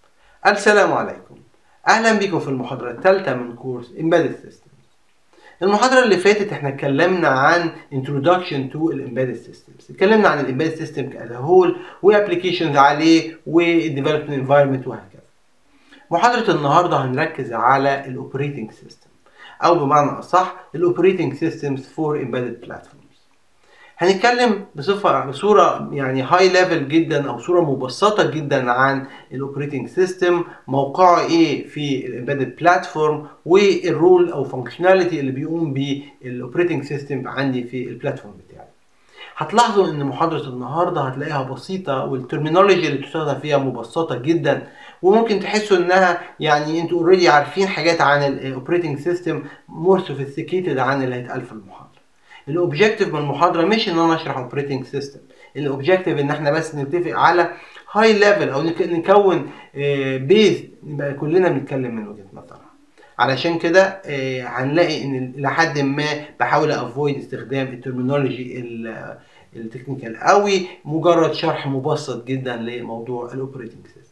السلام عليكم اهلا بكم في المحاضره الثالثه من كورس Embedded Systems المحاضره اللي فاتت احنا اتكلمنا عن Introduction to Embedded Systems اتكلمنا عن Embedded System as a whole وابلكيشنز عليه والديفلوبمنت انفايرمنت وهكذا محاضره النهارده هنركز على الاوبريتنج سيستم او بمعنى اصح الاوبريتنج سيستمز فور embedded platforms هنتكلم بصفة بصورة يعني هاي ليفل جدا او صورة مبسطة جدا عن الاوبريتنج سيستم موقعه ايه في الامبيدد بلاتفورم والرول او فانكشناليتي اللي بيقوم بيه الاوبريتنج سيستم عندي في البلاتفورم بتاعي هتلاحظوا ان محاضرة النهاردة هتلاقيها بسيطة والترمينولوجي اللي بتستخدم فيها مبسطة جدا وممكن تحسوا انها يعني انتوا اوريدي عارفين حاجات عن الاوبريتنج سيستم مور سوفيستيكيتد عن اللي هيتقال في المحاضرة الاوبجيكتيف من المحاضره مش ان انا اشرح اوبريتنج سيستم الاوبجيكتيف ان احنا بس نتفق على هاي ليفل او نكون بيز نبقى كلنا بنتكلم من وجهه نظرها علشان كده هنلاقي ان لحد ما بحاول افويد استخدام الترمينولوجي التكنيكال قوي مجرد شرح مبسط جدا لموضوع الاوبريتنج سيستم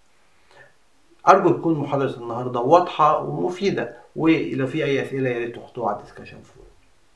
ارجو تكون محاضره النهارده واضحه ومفيده ولو في اي اسئله يا ريت تحطوها على الديسكشن فور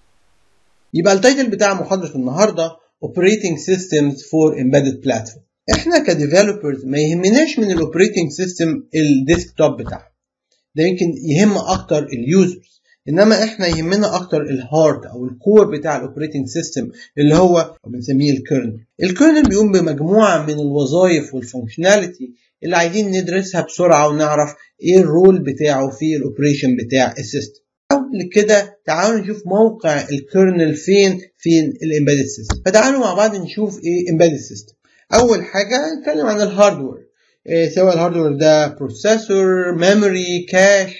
يبقى التايتل بتاع محاضرة النهاردة Operating Systems for Embedded Platform احنا كديفلوبرز ما يهمناش من الاوبريتنج سيستم الديسكتوب بتاعه ده يمكن يهم اكتر اليوزرز انما احنا يهمنا اكتر الهارت او الكور بتاع الاوبريتنج سيستم اللي هو بنسميه الكيرنل الكيرنل بيقوم بمجموعه من الوظائف والفانكشناليتي اللي عايزين ندرسها بسرعه ونعرف ايه الرول بتاعه في الاوبريشن بتاع السيستم قبل كده تعالوا نشوف موقع الكيرنل فين في الامبيدد سيستم فتعالوا مع بعض نشوف ايه امبيدد سيستم اول حاجه نتكلم عن الهاردوير إيه سواء الهاردوير ده بروسيسور ميموري كاش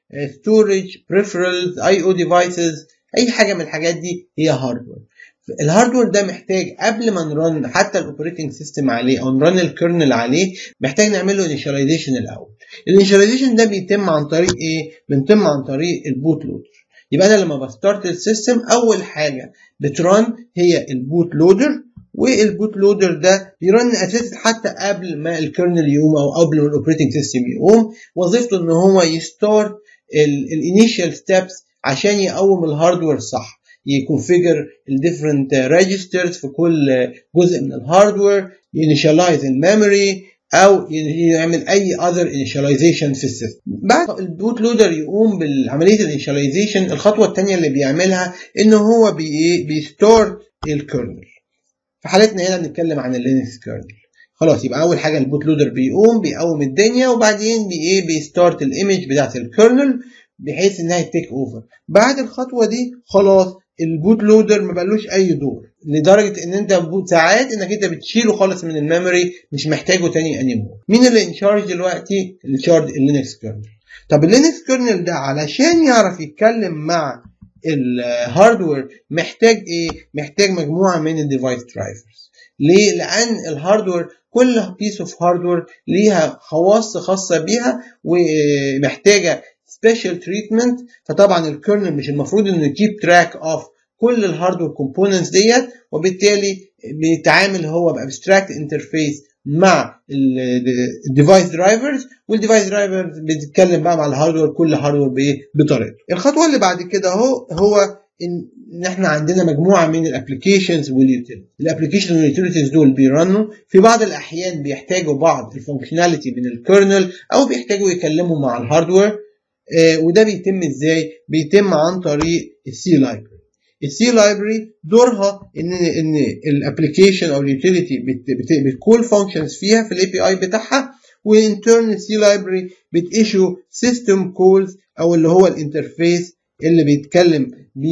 ستورج بريفرالز اي او ديفايسز اي حاجه من الحاجات دي هي هاردوير الهاردوير ده محتاج قبل ما نرن حتى الاوبريتنج سيستم عليه او نرن الكيرنل عليه محتاج نعمل له انيشاليزيشن الاول الانيشاليزيشن ده بيتم عن طريق ايه بيتم عن طريق البوت لودر يبقى انا لما بستارت السيستم اول حاجه بترن هي البوت لودر والبوت لودر ده بيرن اساسا حتى قبل ما الكيرنل يقوم او قبل ما الاوبريتنج سيستم يقوم وظيفته ان هو يستارت الانيشال ستيبس عشان يقوم الهاردوير صح يكونفيجر الديفرنت ريجسترز في كل جزء من الهاردوير ينيشاليز الميموري او يعمل اي اذر انيشاليزيشن في السيستم بعد البوت لودر يقوم بعمليه الانيشاليزيشن الخطوه الثانيه اللي بيعملها ان هو بي بيستور الكيرنل في حالتنا هنا بنتكلم عن اللينكس كيرنل خلاص يبقى اول حاجه البوت لودر بيقوم بيقوم الدنيا وبعدين بي ايه بيستارت الايمج بتاعت الكيرنل بحيث انها تيك اوفر بعد الخطوه دي خلاص البوت لودر ما بقالوش اي دور لدرجه ان انت ساعات انك انت بتشيله خالص من الميموري مش محتاجه تاني انيمور مين اللي انشارج دلوقتي الشارج اللينكس كيرنل طب اللينكس كيرنل ده علشان يعرف يتكلم مع الهاردوير محتاج ايه محتاج مجموعه من الديفايس درايفرز ليه لان الهاردوير كل بيس اوف هاردوير ليها خواص خاصه بيها ومحتاجه سبيشال تريتمنت فطبعا الكيرنل مش المفروض انه يجيب تراك اوف كل الهاردوير كومبوننتس ديت وبالتالي بيتعامل هو بابستراكت انترفيس مع الديفايس درايفرز والديفايس درايفرز بيتكلم بقى مع الهاردوير كل هاردوير بايه بطريقته الخطوه اللي بعد كده اهو هو ان احنا عندنا مجموعه من الابلكيشنز واليوتيليتيز الابلكيشن واليوتيليتيز دول بيرنوا في بعض الاحيان بيحتاجوا بعض الفانكشناليتي من الكيرنل او بيحتاجوا يكلموا مع الهاردوير آه وده بيتم ازاي بيتم عن طريق السي لايبرري السي لايبرري دورها ان ان الابلكيشن او اليوتيليتي بتكول فانكشنز فيها في الاي بي اي بتاعها وان ترن السي لايبرري بتيشو سيستم كولز او اللي هو الانترفيس اللي بيتكلم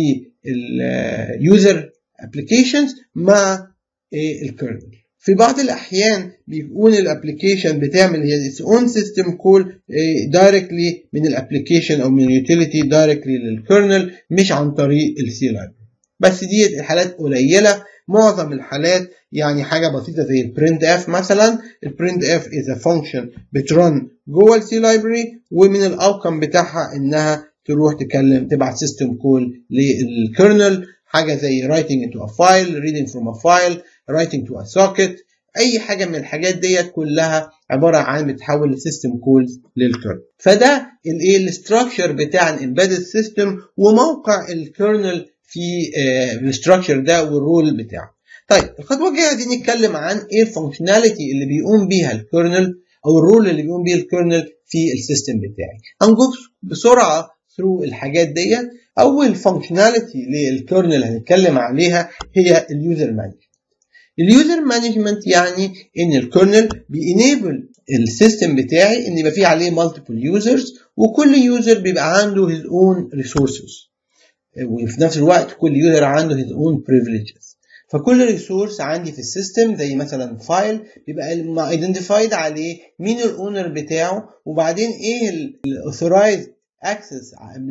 باليوزر ابلكيشنز مع الكيرنل في بعض الاحيان بيكون الابلكيشن بتعمل هي its own system call دايركتلي من الابلكيشن او من اليوتيليتي دايركتلي للكيرنل مش عن طريق السي لايبرري بس دي الحالات قليله معظم الحالات يعني حاجه بسيطه زي البرنت اف مثلا البرنت اف از فانكشن بترن جوه السي لايبرري ومن الاوتكم بتاعها انها تروح تكلم تبعت سيستم كول للكيرنل حاجه زي writing into a file reading from a file writing to a socket اي حاجه من الحاجات ديت كلها عباره عن بتتحول لسيستم كولز للكيرنل فده الايه الاستراكشر بتاع الامبيدد سيستم وموقع الكيرنل في الاستراكشر ده والرول بتاعه طيب الخطوه الجايه دي نتكلم عن ايه الفانكشناليتي اللي بيقوم بيها الكيرنل او الرول اللي بيقوم بيه الكيرنل في السيستم بتاعي هنجوب بسرعه ثرو الحاجات ديت اول فانكشناليتي للكيرنل هنتكلم عليها هي اليوزر مانجمنت اليوزر مانجمنت يعني ان الكيرنل بينيبل السيستم بتاعي ان يبقى فيه عليه مالتيبل يوزرز وكل يوزر بيبقى عنده his own resources وفي نفس الوقت كل يوزر عنده his own privileges فكل ريسورس عندي في السيستم زي مثلا فايل بيبقى ايدنتيفايد عليه مين الاونر بتاعه وبعدين ايه الاوثرايزد اكسس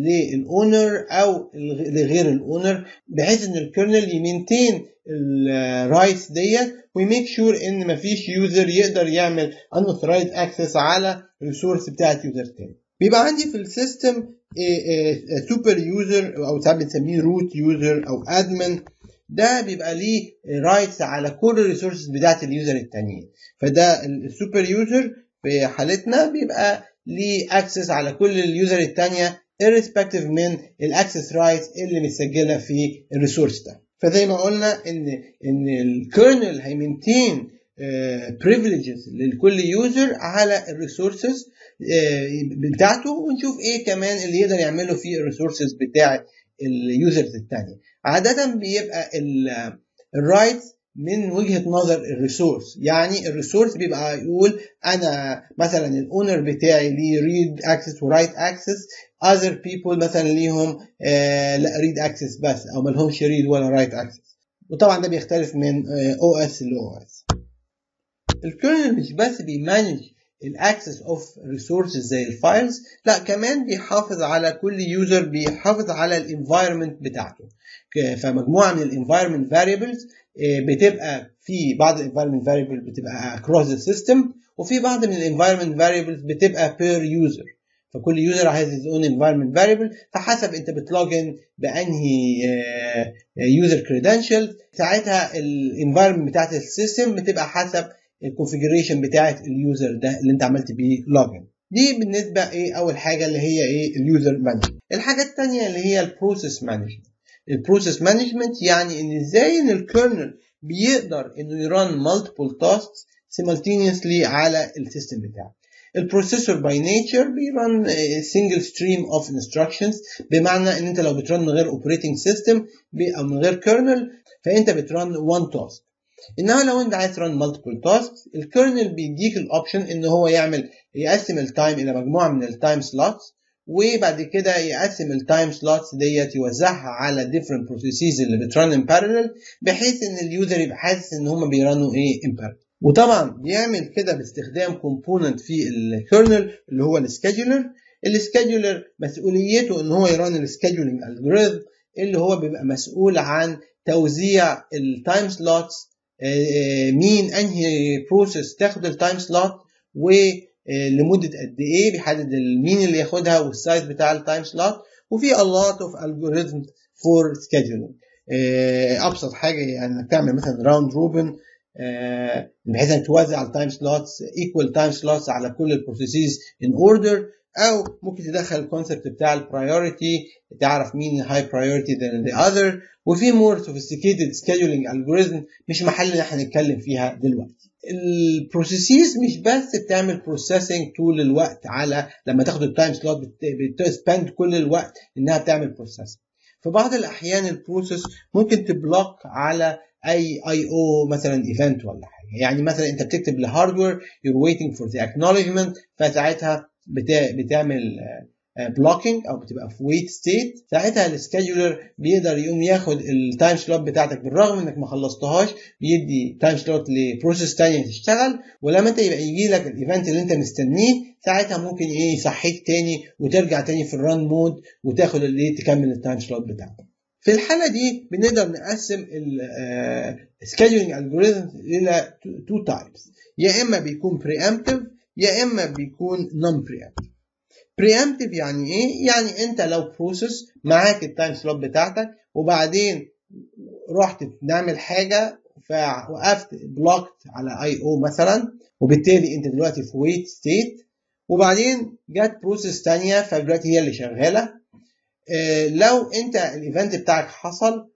للاونر او لغير الاونر بحيث ان الكيرنل يمينتين الرايتس ديت ويميك شور ان مفيش يوزر يقدر يعمل unauthorized اكسس على الريسورس بتاعت يوزر تاني بيبقى عندي في السيستم سوبر يوزر او ساعات بنسميه روت يوزر او ادمن ده بيبقى ليه رايتس على كل الريسورسز بتاعت اليوزر التانيين فده السوبر يوزر في حالتنا بيبقى ليه اكسس على كل اليوزر التانية irrespective من الاكسس رايتس اللي متسجله في الريسورس ده فزي ما قلنا ان ان الكيرنل هيمنتين بريفليجز لكل يوزر على الريسورسز بتاعته ونشوف ايه كمان اللي يقدر يعمله في الريسورسز بتاع اليوزرز التانية عادة بيبقى الرايتس من وجهة نظر الريسورس يعني الريسورس بيبقى يقول انا مثلا الاونر بتاعي ليه ريد اكسس ورايت اكسس other people مثلا ليهم آه لا ريد اكسس بس او مالهمش ريد ولا رايت اكسس وطبعا ده بيختلف من او اس لاو اس الكيرنل مش بس بيمانج الاكسس اوف ريسورسز زي الفايلز لا كمان بيحافظ على كل يوزر بيحافظ على الانفايرمنت بتاعته فمجموعه من الانفايرمنت فاريبلز بتبقى في بعض الانفايرمنت فاريبل بتبقى across the system وفي بعض من الانفايرمنت فاريبلز بتبقى per user فكل يوزر عايز his own environment variable فحسب انت بتلوجن بانهي يوزر كريدنشال ساعتها الانفايرمنت بتاعت السيستم بتبقى حسب الكونفيجريشن بتاعت اليوزر ده اللي انت عملت بيه لوجن دي بالنسبه ايه اول حاجه اللي هي ايه اليوزر مانجمنت الحاجه الثانيه اللي هي البروسيس مانجمنت البروسيس مانجمنت يعني ان ازاي ان الكيرنل بيقدر انه يران مالتيبل تاسكس simultaneously على السيستم بتاعه البروسيسور باي نيتشر بيرن سنجل ستريم اوف انستراكشنز بمعنى ان انت لو بترن من غير اوبريتنج سيستم او من غير كيرنل فانت بترن وان تاسك انما لو انت عايز ترن مالتيبل تاسكس الكيرنل بيديك الاوبشن ان هو يعمل يقسم التايم الى مجموعه من التايم سلوتس وبعد كده يقسم التايم سلوتس ديت يوزعها على different processes اللي بترن ان parallel بحيث ان اليوزر يبقى حاسس ان هم بيرنوا ايه ان parallel وطبعا بيعمل كده باستخدام كومبوننت في الكيرنل اللي هو السكادولر السكادولر مسؤوليته ان هو يرن السكادولينج الجوريزم اللي هو بيبقى مسؤول عن توزيع التايم سلوتس مين انهي بروسيس تاخد التايم سلوت و لمده قد ايه بيحدد مين اللي ياخدها والسايز بتاع التايم سلوت وفي a lot of algorithms for scheduling ابسط حاجه يعني انك تعمل مثلا راوند روبن بحيث انك توزع التايم سلوتس ايكوال تايم سلوتس على كل البروسيسز ان اوردر او ممكن تدخل الكونسبت بتاع البرايورتي تعرف مين هاي برايورتي than the other وفي مور sophisticated scheduling algorithm مش محل ان احنا نتكلم فيها دلوقتي البروسيسز مش بس بتعمل بروسيسنج طول الوقت على لما تاخد التايم سلوت بتسبند كل الوقت انها بتعمل بروسيسنج في بعض الاحيان البروسيس ممكن تبلوك على اي اي او مثلا ايفنت ولا حاجه يعني مثلا انت بتكتب لهاردوير you're waiting for the acknowledgement فساعتها بتعمل بلوكينج او بتبقى في ويت ستيت ساعتها السكادولر بيقدر يقوم ياخد التايم سلوت بتاعتك بالرغم انك ما خلصتهاش بيدي تايم سلوت لبروسيس ثانيه تشتغل ولما انت يبقى يجي لك الايفنت اللي انت مستنيه ساعتها ممكن ايه يصحيك تاني وترجع تاني في الران مود وتاخد اللي تكمل التايم سلوت بتاعتك في الحالة دي بنقدر نقسم السكادولينج الجوريزم إلى تو تايبس يا إما بيكون preemptive يا إما بيكون non preemptive preemptive يعني إيه؟ يعني أنت لو بروسيس معاك التايم سلوت بتاعتك وبعدين رحت نعمل حاجة فوقفت بلوكت على اي او مثلا وبالتالي انت دلوقتي في ويت ستيت وبعدين جت بروسيس ثانيه فدلوقتي هي اللي شغاله اه لو انت الايفنت بتاعك حصل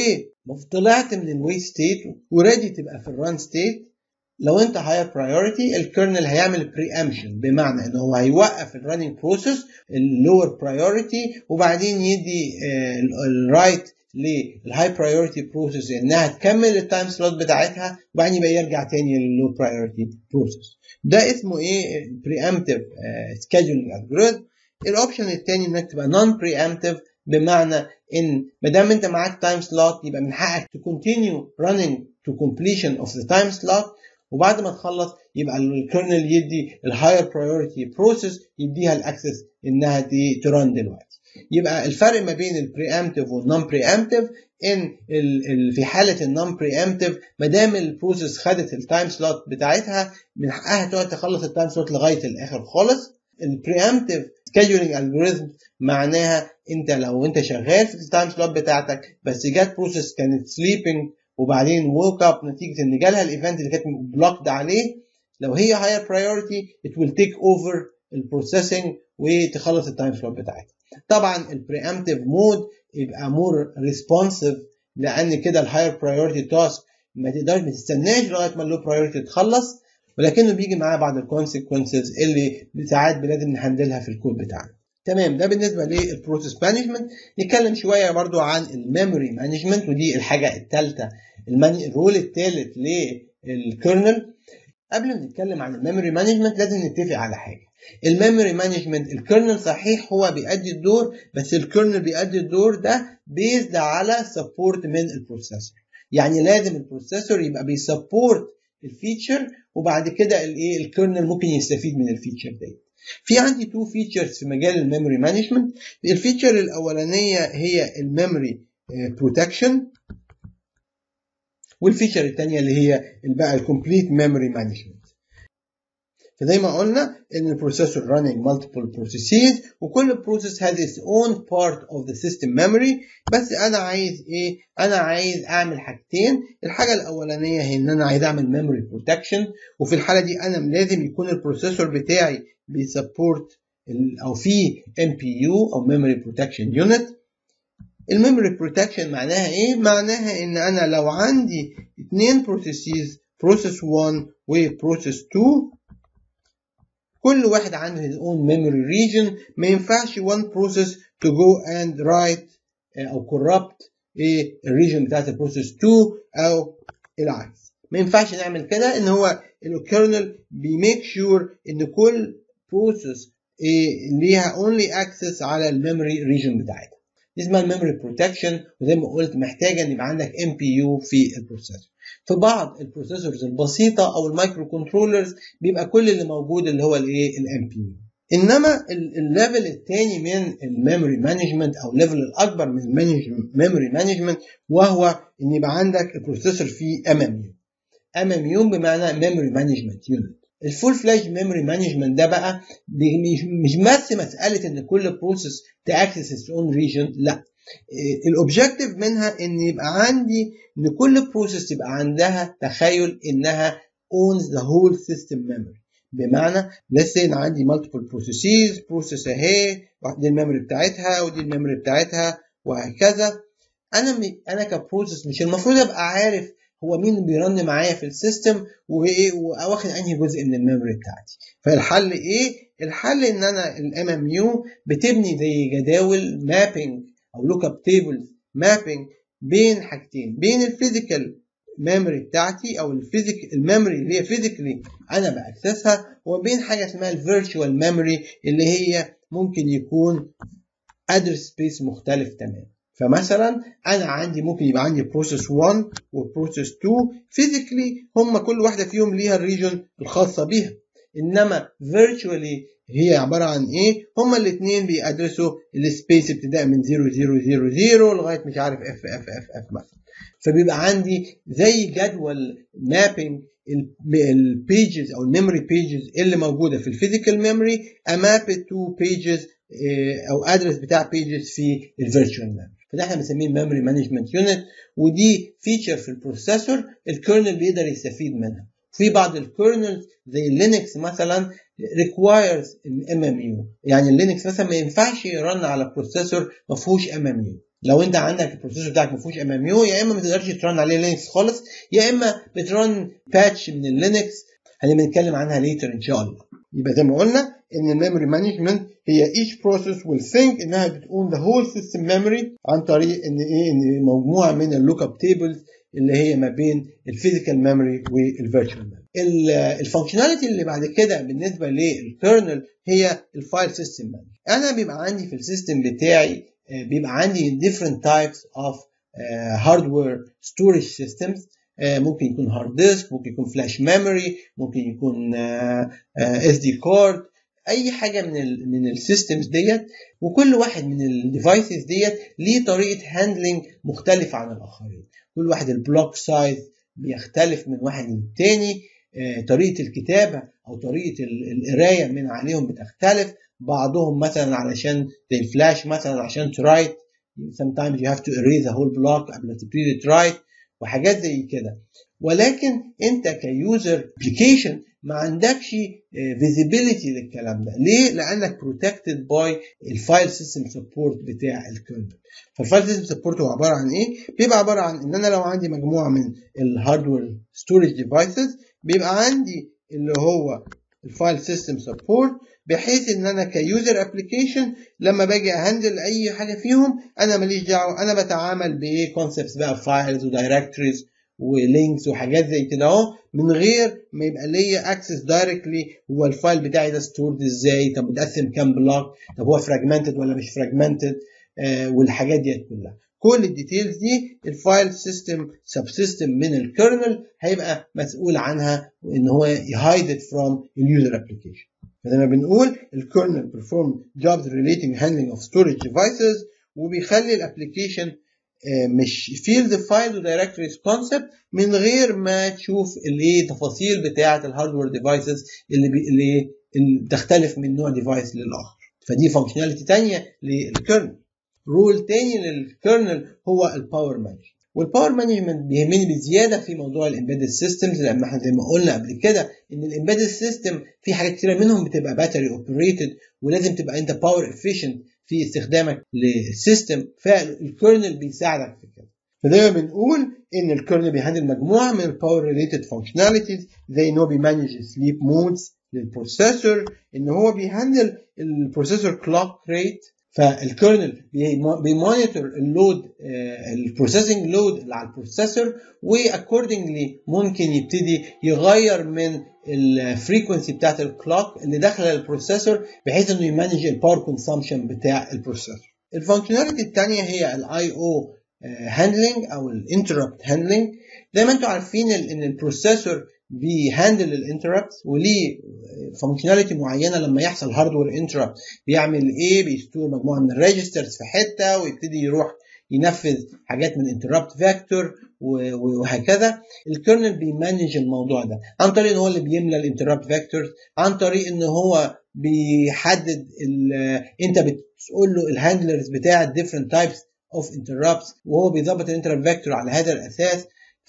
وطلعت من الويت ستيت وريدي تبقى في الران ستيت لو انت هاير برايورتي الكيرنل هيعمل بري امشن بمعنى ان هو هيوقف الرننج بروسيس اللور برايورتي وبعدين يدي الرايت للهاي برايورتي بروسيس انها تكمل التايم سلوت بتاعتها وبعدين يبقى يرجع تاني لللو برايورتي بروسيس ده اسمه ايه بري امتيف سكيدولينج الجوريثم الاوبشن الثاني انك تبقى نون بري امتيف بمعنى ان ما دام انت معاك تايم سلوت يبقى من حقك to continue running to completion of the time slot وبعد ما تخلص يبقى الكيرنل يدي الهاير برايورتي بروسيس يديها الاكسس انها دي تران دلوقتي يبقى الفرق ما بين البري امتيف والنون بري امتيف ان في حاله النون بري امتيف ما دام البروسيس خدت التايم سلوت بتاعتها من حقها تقعد تخلص التايم سلوت لغايه الاخر خالص البري امتيف سكيدولينج الجوريزم معناها انت لو انت شغال في التايم سلوت بتاعتك بس جت بروسيس كانت سليبنج وبعدين ووك اب نتيجه ان جالها الايفنت اللي كانت بلوكد عليه لو هي هاير برايورتي ات ويل تيك اوفر البروسيسنج وتخلص التايم سلوت بتاعتها طبعا البريامتيف مود يبقى مور ريسبونسيف لان كده الهاير برايورتي تاسك ما تقدرش ما تستناش لغايه ما اللو برايورتي تخلص ولكنه بيجي معاه بعض الكونسيكونسز اللي ساعات لازم نهندلها في الكود بتاعنا تمام ده بالنسبه للبروسيس مانجمنت نتكلم شويه برضو عن الميموري مانجمنت ودي الحاجه الثالثه الرول الثالث للكيرنل قبل ما نتكلم عن الميموري مانجمنت لازم نتفق على حاجه الميموري مانجمنت الكيرنل صحيح هو بيأدي الدور بس الكيرنل بيأدي الدور ده بيزد على سبورت من البروسيسور يعني لازم البروسيسور يبقى بيسبورت الفيتشر وبعد كده الايه الكيرنل ممكن يستفيد من الفيتشر دي في عندي تو فيتشرز في مجال الميموري مانجمنت الفيتشر الاولانيه هي الميموري بروتكشن والفيتشر الثانيه اللي هي بقى الكومبليت ميموري مانجمنت فزي ما قلنا ان البروسيسور running multiple processes وكل process has its own part of the system memory بس انا عايز ايه انا عايز اعمل حاجتين الحاجه الاولانيه هي ان انا عايز اعمل memory protection وفي الحاله دي انا لازم يكون البروسيسور بتاعي بيسبورت او في MPU او memory protection unit الميموري بروتكشن معناها ايه معناها ان انا لو عندي اتنين بروسيسز بروسيس 1 وبروسيس 2 كل واحد عنده his own memory region ما ينفعش one process to go and write او corrupt ايه الريجن بتاعت البروسيس 2 او العكس ما ينفعش نعمل كده ان هو الكيرنل بيميك شور ان كل بروسيس ايه ليها only access على الميموري ريجن بتاعتها دي اسمها الميموري بروتكشن وزي ما قلت محتاجه ان يبقى عندك ام بي يو في البروسيسور في بعض البروسيسورز البسيطه او المايكرو كنترولرز بيبقى كل اللي موجود اللي هو الايه الام بي يو انما الليفل الثاني من الميموري مانجمنت او الليفل الاكبر من الميموري مانجمنت وهو ان يبقى عندك البروسيسور فيه ام ام يو ام ام يو بمعنى ميموري مانجمنت يونت الفول فلاج ميموري مانجمنت ده بقى مش بس مساله ان كل بروسيس تاكسس اتس اون ريجن لا الاوبجيكتيف منها ان يبقى عندي ان كل بروسيس يبقى عندها تخيل انها owns the whole system memory بمعنى لسه انا عندي multiple processes بروسيس اهي دي الميموري بتاعتها ودي الميموري بتاعتها وهكذا انا م... انا كبروسيس مش المفروض ابقى عارف هو مين بيرن معايا في السيستم وايه واخد انهي جزء من الميموري بتاعتي فالحل ايه الحل ان انا الام ام يو بتبني زي جداول مابينج او لوك اب تيبلز مابينج بين حاجتين بين الفيزيكال ميموري بتاعتي او الفيزيك الميموري اللي هي فيزيكالي انا باكسسها وبين حاجه اسمها الفيرتشوال ميموري اللي هي ممكن يكون ادرس سبيس مختلف تماما فمثلا انا عندي ممكن يبقى عندي بروسيس 1 وبروسيس 2 فيزيكلي هم كل واحده فيهم ليها الريجن الخاصه بيها انما فيرتشوالي هي عباره عن ايه هما الاثنين بيدرسوا السبيس ابتداء من 0000 لغايه مش عارف اف اف اف اف مثلا فبيبقى عندي زي جدول مابينج البيجز او الميموري بيجز اللي موجوده في الفيزيكال ميموري اماب تو بيجز او ادرس بتاع بيجز في الفيرتشوال ميموري فده احنا بنسميه ميموري مانجمنت يونت ودي فيتشر في البروسيسور الكيرنل بيقدر يستفيد منها في بعض الكيرنلز زي لينكس مثلا requires ام ام يو يعني اللينكس مثلا ما ينفعش يرن على بروسيسور ما فيهوش ام ام يو لو انت عندك البروسيسور بتاعك ما فيهوش ام ام يو يا اما ما تقدرش ترن عليه لينكس خالص يا اما بترن باتش من اللينكس هنبقى نتكلم عنها ليتر ان شاء الله يبقى زي ما قلنا ان الميموري مانجمنت هي each process will think انها بتقوم the whole system memory عن طريق ان ايه ان مجموعه من اللوك اب تيبلز اللي هي ما بين الفيزيكال ميموري والفيرتشوال ميموري الفانكشناليتي اللي بعد كده بالنسبه للكيرنل هي الفايل سيستم مانجمنت انا بيبقى عندي في السيستم بتاعي بيبقى عندي different types of uh, hardware storage systems uh, ممكن يكون هارد ديسك ممكن يكون فلاش ميموري ممكن يكون اس دي كارد اي حاجه من ال من السيستمز ديت وكل واحد من الديفايسز ديت ليه طريقه هاندلنج مختلفه عن الاخرين كل واحد البلوك سايز بيختلف من واحد للتاني طريقه الكتابه او طريقه القرايه من عليهم بتختلف بعضهم مثلا علشان زي الفلاش مثلا عشان ترايت sometimes you have to erase the whole block قبل ما تبتدي ترايت وحاجات زي كده ولكن انت كيوزر ابلكيشن ما عندكش فيزيبيليتي للكلام ده ليه لانك بروتكتد باي الفايل سيستم سبورت بتاع الكيرنل فالفايل سيستم سبورت هو عباره عن ايه بيبقى عباره عن ان انا لو عندي مجموعه من الهاردوير ستورج ديفايسز بيبقى عندي اللي هو الفايل سيستم سبورت بحيث ان انا كيوزر ابلكيشن لما باجي اهندل اي حاجه فيهم انا ماليش دعوه انا بتعامل بايه كونسبتس بقى فايلز ودايركتوريز ولينكس وحاجات زي كده اهو من غير ما يبقى ليا اكسس دايركتلي هو الفايل بتاعي ده ستورد ازاي طب متقسم كام بلوك طب هو فراجمنتد ولا مش فراجمنتد آه والحاجات ديت كلها كل الديتيلز دي الفايل سيستم سب سيستم من الكيرنل هيبقى مسؤول عنها ان هو يهايد فروم اليوزر ابلكيشن فزي ما بنقول الكيرنل perform jobs relating handling of storage devices وبيخلي الابلكيشن مش فيل ذا فايل ودايركتوريز كونسبت من غير ما تشوف الايه تفاصيل بتاعه الهاردوير ديفايسز اللي بي اللي, اللي تختلف من نوع ديفايس للاخر فدي فانكشناليتي ثانيه للكيرنل رول تاني للكيرنل هو الباور مانجمنت والباور مانجمنت بيهمني بزياده في موضوع الامبيدد سيستمز لان احنا زي ما قلنا قبل كده ان الامبيدد سيستم في حاجات كتيره منهم بتبقى باتري اوبريتد ولازم تبقى انت باور افيشنت في استخدامك للسيستم فالكيرنل بيساعدك في كده فدايما بنقول ان الكيرنل بيهندل مجموعه من الباور ريليتد فانكشناليتيز زي ان هو بيمانج سليب مودز للبروسيسور ان هو بيهندل البروسيسور كلوك ريت فالكيرنل بيمونيتور اللود البروسيسنج لود اللي على البروسيسور واكوردنجلي ممكن يبتدي يغير من الفريكونسي بتاعت الكلوك اللي داخله البروسيسور بحيث انه يمانج الباور كونسامشن بتاع البروسيسور الفانكشناليتي الثانيه هي الاي او هاندلنج او الانتربت هاندلنج زي ما انتم عارفين ان البروسيسور بيهاندل الانتربت وليه فانكشناليتي معينه لما يحصل هاردوير انتربت بيعمل ايه بيستور مجموعه من الريجسترز في حته ويبتدي يروح ينفذ حاجات من انتربت فاكتور وهكذا الكيرنل بيمانج الموضوع ده عن طريق ان هو اللي بيملى الانتربت فاكتورز عن طريق ان هو بيحدد انت بتقول له الهاندلرز بتاع الديفرنت تايبس اوف انتربتس وهو بيظبط الانتربت فاكتور على هذا الاساس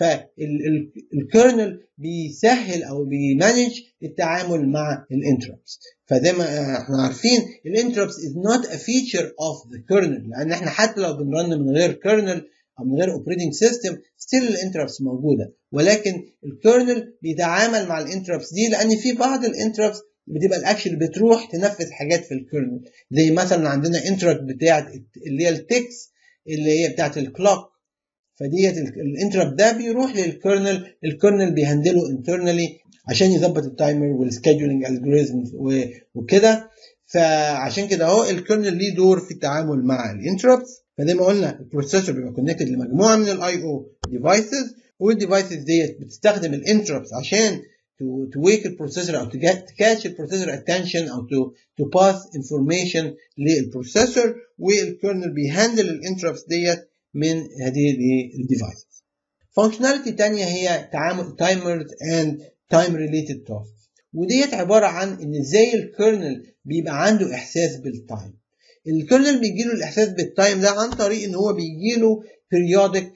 فالكيرنل بيسهل او بيمانج التعامل مع الانتربتس فزي ما احنا عارفين الانتربتس is not a feature of the kernel لان احنا حتى لو بنرن من غير كيرنل او من غير اوبريتنج سيستم ستيل الانتربتس موجوده ولكن الكيرنل بيتعامل مع الانتربتس دي لان في بعض الانتربتس بتبقى الاكشن بتروح تنفذ حاجات في الكيرنل زي مثلا عندنا انتربت بتاعت اللي هي التكس اللي هي بتاعت الكلوك فديت الانتربت ده بيروح للكيرنل الكيرنل بيهندله انترنالي عشان يظبط التايمر والسكيدولينج الجوريزم وكده فعشان كده اهو الكيرنل ليه دور في التعامل مع الانتربتس فزي ما قلنا البروسيسور بيبقى كونكتد لمجموعه من الاي او ديفايسز والديفايسز ديت بتستخدم الانتربتس عشان to, to wake البروسيسور او to get to catch البروسيسور attention او to, to pass information للبروسيسور والكيرنل بيهندل الانتربتس ديت من هذه الديفايسز. فانكشناليتي تانية هي تعامل تايمرز اند تايم ريليتد تاسك وديت عبارة عن ان ازاي الكيرنل بيبقى عنده احساس بالتايم. الكيرنل بيجي له الاحساس بالتايم ده عن طريق ان هو بيجي له periodic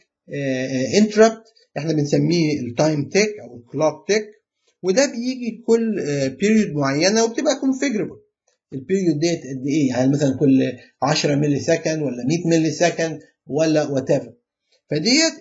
انتربت احنا بنسميه التايم تيك او الكلوك تيك وده بيجي كل بيريود معينه وبتبقى كونفيجربل البيريود ديت قد ايه يعني مثلا كل 10 ملي سكند ولا 100 ملي سكند ولا وات ايفر فديت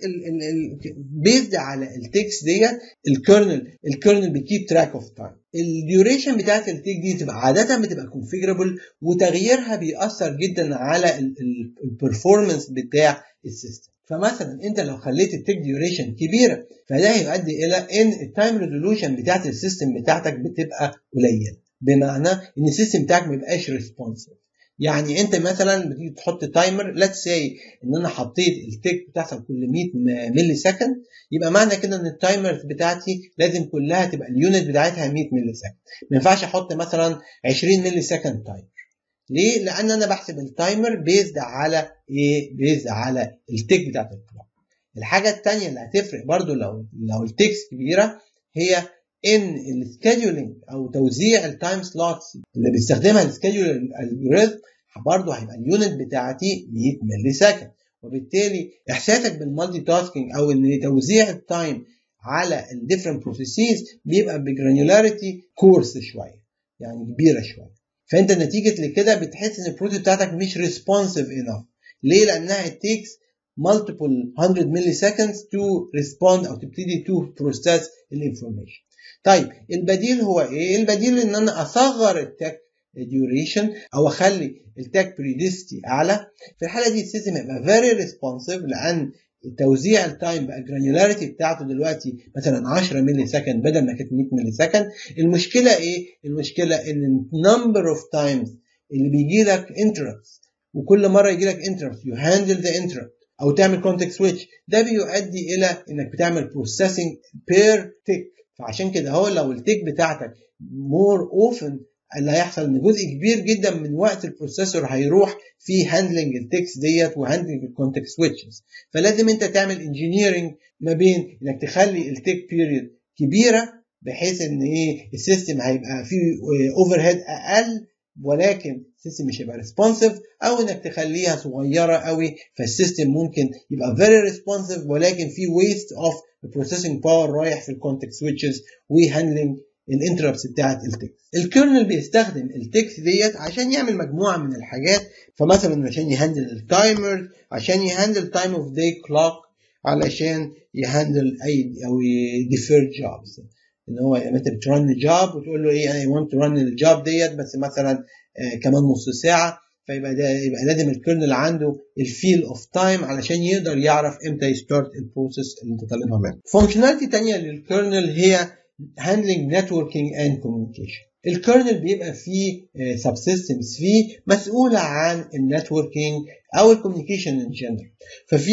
بيزد على التكست ديت الكيرنل الكيرنل بيكيب تراك اوف تايم الديوريشن بتاعت التيك دي تبقى عاده بتبقى كونفيجربل وتغييرها بيأثر جدا على البرفورمانس بتاع السيستم فمثلا انت لو خليت التيك ديوريشن كبيره فده هيؤدي الى ان التايم ريزولوشن بتاعت السيستم بتاعتك بتبقى قليله بمعنى ان السيستم بتاعك ما يبقاش ريسبونسيف يعني انت مثلا بتيجي تحط تايمر ليتس سي ان انا حطيت التيك بتحصل كل 100 ملي سكند يبقى معنى كده ان التايمرز بتاعتي لازم كلها تبقى اليونت بتاعتها 100 ملي سكند ما ينفعش احط مثلا 20 ملي سكند تايمر ليه؟ لان انا بحسب التايمر بيزد على ايه؟ بيزد على التيك بتاعت الكلوك الحاجه الثانيه اللي هتفرق برضو لو لو التيكس كبيره هي ان السكادولينج او توزيع التايم سلوتس اللي بيستخدمها السكادول الجوريزم برضه هيبقى اليونت بتاعتي 100 ملي سكند وبالتالي احساسك بالمالتي تاسكينج او ان توزيع التايم على الديفرنت بروسيسز بيبقى بجرانيولاريتي كورس شويه يعني كبيره شويه فانت نتيجه لكده بتحس ان البروسيس بتاعتك مش ريسبونسيف انف ليه لانها تيكس multiple 100 ملي seconds to respond او تبتدي to process الانفورميشن طيب البديل هو ايه؟ البديل ان انا اصغر التاك ديوريشن او اخلي التاك بريدستي اعلى في الحاله دي السيستم هيبقى فيري ريسبونسيف لان توزيع التايم بقى الجرانيولاريتي بتاعته دلوقتي مثلا 10 ملي سكند بدل ما كانت 100 ملي سكند المشكله ايه؟ المشكله ان النمبر اوف تايمز اللي بيجي لك انتربتس وكل مره يجي لك انتربت يو هاندل ذا انتربت او تعمل كونتكست سويتش ده بيؤدي الى انك بتعمل بروسيسنج بير تيك فعشان كده هو لو التيك بتاعتك مور اوفن اللي هيحصل ان جزء كبير جدا من وقت البروسيسور هيروح في هاندلنج التكس ديت وهاندلنج الكونتكست سويتشز فلازم انت تعمل انجينيرنج ما بين انك تخلي التيك بيريد كبيره بحيث ان ايه السيستم هيبقى فيه اوفر هيد اقل ولكن السيستم مش هيبقى ريسبونسيف او انك تخليها صغيره قوي فالسيستم ممكن يبقى فيري ريسبونسيف ولكن في ويست اوف البروسيسنج باور رايح في الكونتكست سويتشز وهاندلنج الانتربتس بتاعت التكست الكيرنل بيستخدم التكست ديت عشان يعمل مجموعه من الحاجات فمثلا عشان يهندل التايمر عشان يهندل تايم اوف داي كلوك علشان يهندل اي او ديفير جوبز ان هو انت بترن جوب وتقول له ايه انا ونت رن الجوب ديت بس مثلا آه كمان نص ساعه فيبقى ده يبقى لازم الكيرنل عنده الفيل اوف تايم علشان يقدر يعرف امتى يستارت البروسيس اللي انت طالبها منه. فانكشناليتي ثانيه للكيرنل هي handling networking and communication. الكيرنل بيبقى فيه سب سيستمز فيه مسؤولة عن النتوركينج أو الكوميونيكيشن ان جنرال ففي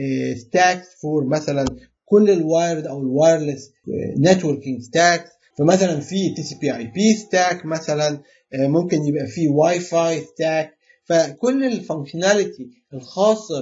ستاكس فور مثلا كل الوايرد أو الوايرلس نتوركينج ستاكس فمثلا في تي سي بي اي بي ستاك مثلا ممكن يبقى في واي فاي ستاك فكل الفانكشناليتي الخاصة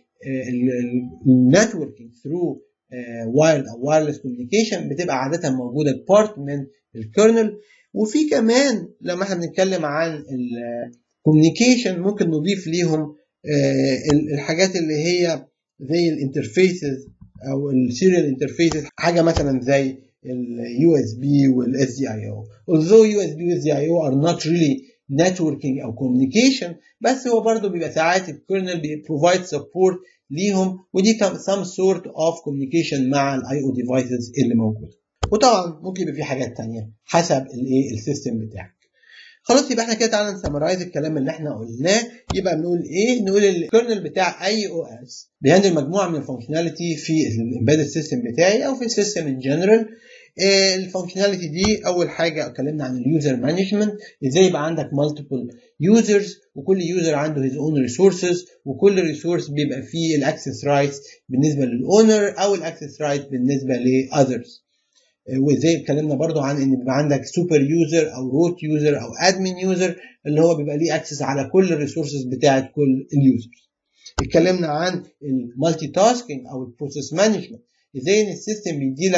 بالنتوركينج ثرو وايرد او وايرلس كوميونيكيشن بتبقى عاده موجوده بارت من الكيرنل وفي كمان لما احنا بنتكلم عن الكوميونيكيشن ممكن نضيف ليهم الحاجات اللي هي زي الانترفيسز او السيريال انترفيسز حاجه مثلا زي اليو اس بي والاس دي اي او although يو اس بي والاس دي اي او are not really networking او communication بس هو برضه بيبقى ساعات الكيرنل بيبروفايد سبورت ليهم ودي some sort of communication مع الاي او ديفايسز اللي موجوده وطبعا ممكن يبقى في حاجات تانية حسب الايه السيستم بتاعك خلاص يبقى احنا كده تعالى نسمرايز الكلام اللي احنا قلناه يبقى بنقول ايه نقول الكيرنل بتاع اي او اس بيهندل مجموعه من الفانكشناليتي في الامبيدد سيستم بتاعي او في السيستم ان جنرال الفانكشناليتي دي اول حاجه اتكلمنا عن اليوزر مانجمنت ازاي يبقى عندك مالتيبل يوزرز وكل يوزر عنده هيز اون ريسورسز وكل ريسورس بيبقى فيه الاكسس رايتس بالنسبه للاونر او الاكسس رايت بالنسبه لاذرز وازاي اتكلمنا برضو عن ان بيبقى عندك سوبر يوزر او روت يوزر او ادمن يوزر اللي هو بيبقى ليه اكسس على كل الريسورسز بتاعه كل اليوزرز اتكلمنا عن المالتي تاسكينج او البروسيس مانجمنت ازاي ان السيستم بيدي لك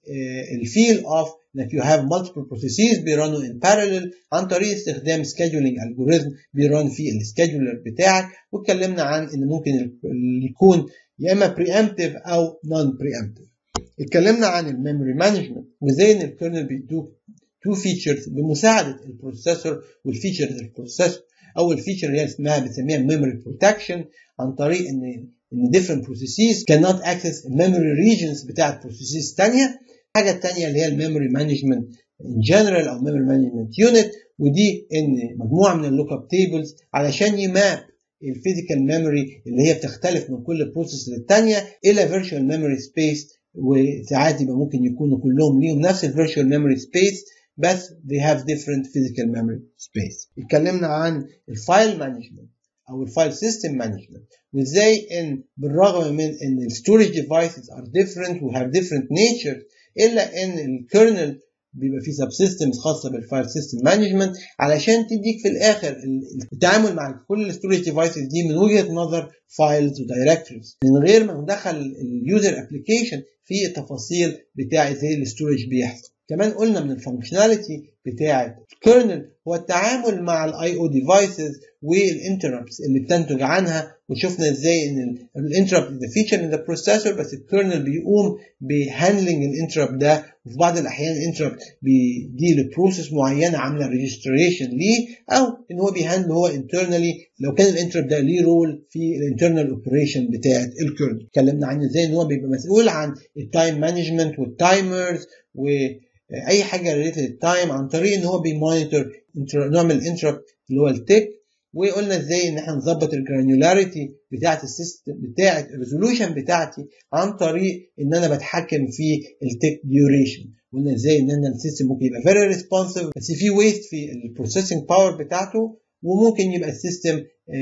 الفيل اوف انك you have multiple processes بيرانوا in parallel عن طريق استخدام scheduling algorithm بيران في السكيدولر بتاعك واتكلمنا عن ان ممكن يكون يا اما preemptive او non preemptive اتكلمنا عن الميموري مانجمنت وازاي ان الكيرنل بيدوك تو فيتشرز بمساعده البروسيسور والفيتشرز البروسيسور اول فيتشر اللي اسمها بنسميها memory protection عن طريق ان ان different processes cannot access memory regions بتاعت processes ثانيه الحاجه الثانيه اللي هي الميموري مانجمنت in general او memory management unit ودي ان مجموعه من اللوك اب تيبلز علشان يماب الفيزيكال ميموري اللي هي بتختلف من كل بروسيس للثانيه الى فيرتشوال ميموري سبيس وساعات يبقى ممكن يكونوا كلهم ليهم نفس الفيرتشوال ميموري سبيس بس they have different physical memory space. اتكلمنا عن الفايل مانجمنت او الفايل سيستم مانجمنت وازاي ان بالرغم من ان الستورج ديفايسز ار different و have different natures الا ان الكيرنل بيبقى فيه سب سيستمز خاصه بالفايل سيستم مانجمنت علشان تديك في الاخر التعامل مع كل الستورج ديفايسز دي من وجهه نظر فايلز ودايركتوريز من غير ما ندخل اليوزر ابلكيشن في التفاصيل بتاع ازاي الستورج بيحصل كمان قلنا من الفانكشناليتي بتاعه الكيرنل هو التعامل مع الاي او ديفايسز والانتربتس اللي بتنتج عنها وشفنا ازاي ان الانتربت ده فيتشر ان ذا بروسيسور بس الكيرنل بيقوم بهاندلنج الانتربت ده وفي بعض الاحيان الانتربت بيجي لبروسيس معينه عامله ريجستريشن ليه او ان هو بيهاندل هو انترنالي لو كان الانتربت ده ليه رول في الانترنال اوبريشن بتاعه الكيرنل اتكلمنا عن ازاي ان هو بيبقى مسؤول عن التايم مانجمنت والتايمرز و اي حاجه ريليتد للتايم عن طريق ان هو بيمونيتور نوع من الانتربت اللي هو التك وقلنا ازاي ان احنا نظبط الجرانيولاريتي بتاعه السيستم بتاعه الريزولوشن بتاعتي عن طريق ان انا بتحكم في التك ديوريشن قلنا ازاي ان انا السيستم ممكن يبقى فيري ريسبونسيف بس في ويست في البروسيسنج باور بتاعته وممكن يبقى السيستم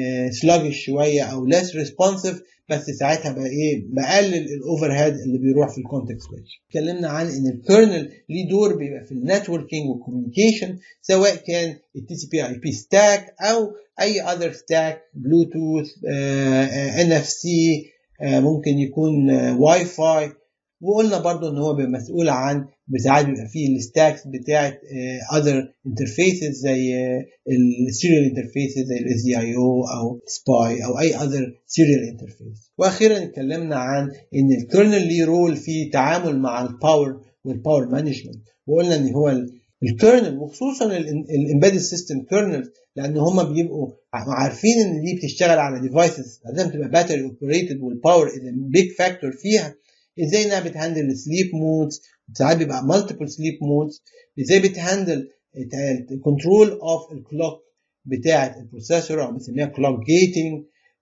سلاجش شويه او less responsive بس ساعتها بقى ايه بقلل الاوفر هيد اللي بيروح في الكونتكست سويتش اتكلمنا عن ان الكيرنل ليه دور بيبقى في النتوركينج والكوميونيكيشن سواء كان التي سي بي اي بي ستاك او اي اذر ستاك بلوتوث ان اف سي ممكن يكون واي فاي وقلنا برضو ان هو بيبقى مسؤول عن ساعات بيبقى فيه الستاكس بتاعت اذر انترفيسز زي السيريال انترفيسز زي الاس دي اي او او سباي او اي اذر سيريال انترفيس واخيرا اتكلمنا عن ان الكيرنل ليه رول في تعامل مع الباور والباور مانجمنت وقلنا ان هو الكيرنل وخصوصا الامبيدد سيستم كيرنل لان هم بيبقوا عارفين ان دي بتشتغل على ديفايسز لازم تبقى باتري اوبريتد والباور از بيج فاكتور فيها ازاي انها بتهندل السليب مودز ساعات بيبقى مالتيبل سليب مودز ازاي بتهندل كنترول اوف الكلوك بتاعه البروسيسور او بنسميها كلوك جيتنج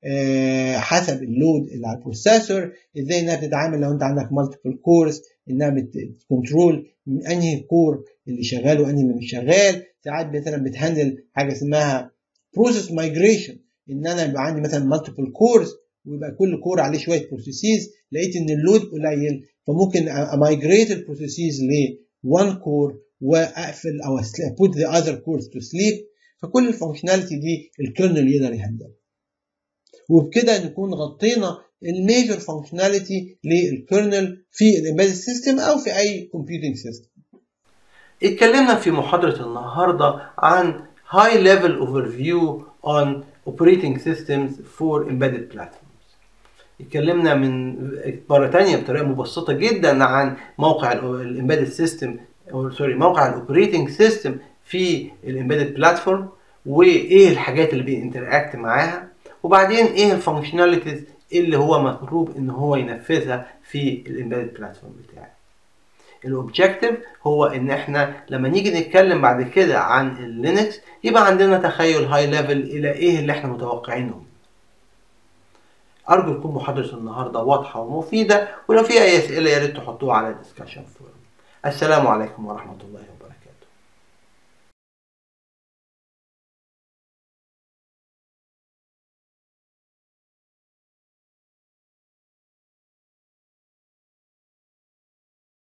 حسب اللود اللي على البروسيسور ازاي انها بتتعامل لو انت عندك مالتيبل كورز انها بتكنترول انهي كور اللي شغال وانهي اللي مش شغال ساعات مثلا بتهندل حاجه اسمها بروسيس مايجريشن ان انا يبقى عندي مثلا مالتيبل كورز ويبقى كل كور عليه شويه بروسيسز لقيت ان اللود قليل فممكن امايجريت البروسيسز ل 1 كور واقفل او put the other cores to sleep فكل الفانكشناليتي دي الكيرنل يقدر يهندلها وبكده نكون غطينا الميجر فانكشناليتي للكيرنل في الامبيدد سيستم او في اي كومبيوتنج سيستم اتكلمنا في محاضرة النهاردة عن high level overview on operating systems for embedded platforms اتكلمنا من مرة تانية بطريقة مبسطة جدا عن موقع الامبيدد سيستم سوري موقع الاوبريتنج سيستم في الامبيدد بلاتفورم وايه الحاجات اللي بينتراكت معاها وبعدين ايه الفانكشناليتيز اللي هو مطلوب ان هو ينفذها في الامبيدد بلاتفورم بتاعي الاوبجكتيف هو ان احنا لما نيجي نتكلم بعد كده عن اللينكس يبقى عندنا تخيل هاي ليفل الى ايه اللي احنا متوقعينه ارجو تكون محاضره النهارده واضحه ومفيده ولو في اي اسئله يا ريت تحطوها على الدسكشن فورم السلام عليكم ورحمه الله وبركاته